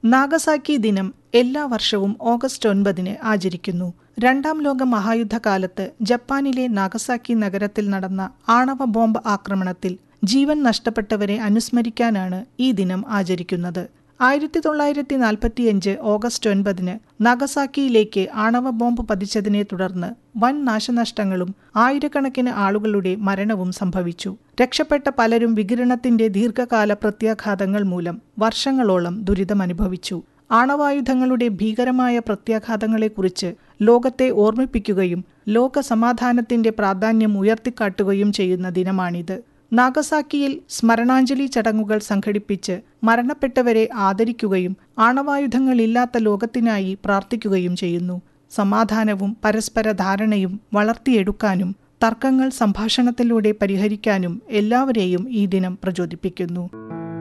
Nagasaki ദിനം എല്ലാ വർഷവും ഓഗസ്റ്റ് ഒൻപതിന് ആചരിക്കുന്നു രണ്ടാം ലോക മഹായുദ്ധകാലത്ത് ജപ്പാനിലെ നാഗസാക്കി നഗരത്തിൽ നടന്ന ആണവ ബോംബ് ആക്രമണത്തിൽ ജീവൻ നഷ്ടപ്പെട്ടവരെ അനുസ്മരിക്കാനാണ് ഈ ദിനം ആചരിക്കുന്നത് ആയിരത്തി തൊള്ളായിരത്തി നാൽപ്പത്തിയഞ്ച് ഓഗസ്റ്റ് ഒൻപതിന് നാഗസാക്കിയിലേക്ക് ആണവ ബോംബ് പതിച്ചതിനെ തുടർന്ന് വൻ നാശനഷ്ടങ്ങളും ആയിരക്കണക്കിന് ആളുകളുടെ മരണവും സംഭവിച്ചു രക്ഷപ്പെട്ട പലരും വികിരണത്തിന്റെ ദീർഘകാല പ്രത്യാഘാതങ്ങൾ മൂലം വർഷങ്ങളോളം ദുരിതമനുഭവിച്ചു ആണവായുധങ്ങളുടെ ഭീകരമായ പ്രത്യാഘാതങ്ങളെക്കുറിച്ച് ലോകത്തെ ഓർമ്മിപ്പിക്കുകയും ലോക സമാധാനത്തിന്റെ പ്രാധാന്യം ഉയർത്തിക്കാട്ടുകയും ചെയ്യുന്ന ദിനമാണിത് നാഗസാക്കിയിൽ സ്മരണാഞ്ജലി ചടങ്ങുകൾ സംഘടിപ്പിച്ച് മരണപ്പെട്ടവരെ ആദരിക്കുകയും ആണവായുധങ്ങളില്ലാത്ത ലോകത്തിനായി പ്രാർത്ഥിക്കുകയും ചെയ്യുന്നു സമാധാനവും പരസ്പര ധാരണയും വളർത്തിയെടുക്കാനും തർക്കങ്ങൾ സംഭാഷണത്തിലൂടെ പരിഹരിക്കാനും എല്ലാവരെയും ഈ ദിനം പ്രചോദിപ്പിക്കുന്നു